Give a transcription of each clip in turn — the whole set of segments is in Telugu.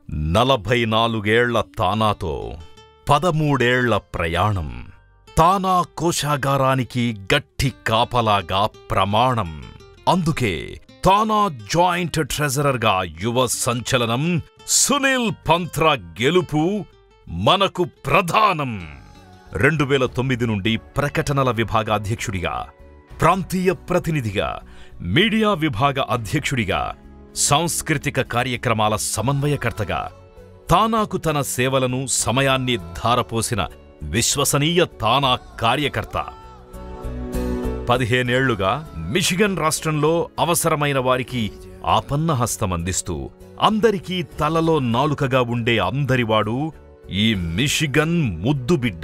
నలభై నాలుగేళ్ల తానాతో పదమూడేళ్ల ప్రయాణం తానా కోశాగారానికి గట్టి కాపలాగా ప్రమాణం అందుకే తానా జాయింట్ ట్రెజరర్గా యువ సంచలనం సునీల్ పంత్రా గెలుపు మనకు ప్రధానం రెండు వేల తొమ్మిది నుండి ప్రకటనల విభాగ అధ్యక్షుడిగా ప్రాంతీయ ప్రతినిధిగా మీడియా విభాగ అధ్యక్షుడిగా సాంస్కృతిక కార్యక్రమాల సమన్వయకర్తగా తానాకు తన సేవలను సమయాన్ని ధారపోసిన విశ్వసనీయ తానా కార్యకర్త పదిహేనేళ్లుగా మిషిగన్ రాష్ట్రంలో అవసరమైన వారికి ఆపన్న హస్తం అందిస్తూ అందరికీ తలలో నాలుకగా ఉండే అందరివాడు ఈ మిషిగన్ ముద్దుబిడ్డ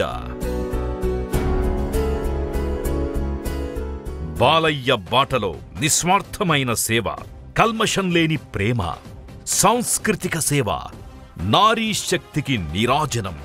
బాలయ్య బాటలో నిస్వార్థమైన సేవ కల్మషం లేని ప్రేమ సాంస్కృతిక సేవ నారీ శక్తికి నీరాజనం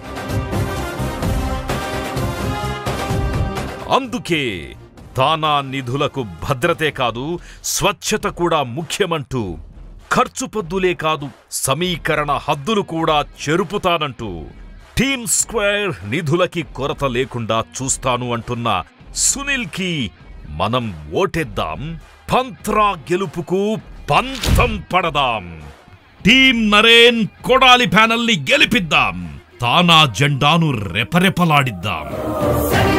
అందుకే తానా నిధులకు భద్రతే కాదు స్వచ్ఛత కూడా ముఖ్యమంటూ ఖర్చు పద్దులే కాదు సమీకరణ హద్దులు కూడా చెరుపుతానంటూ టీమ్ స్క్వేర్ నిధులకి కొరత లేకుండా చూస్తాను అంటున్న సునీల్కి మనం ఓటేద్దాం పంత్రా గెలుపుకు పంతం పడదాం టీం నరేన్ కొడాలి ప్యానల్ని గెలిపిద్దాం తానా జెండాను రెపరెపలాడిద్దాం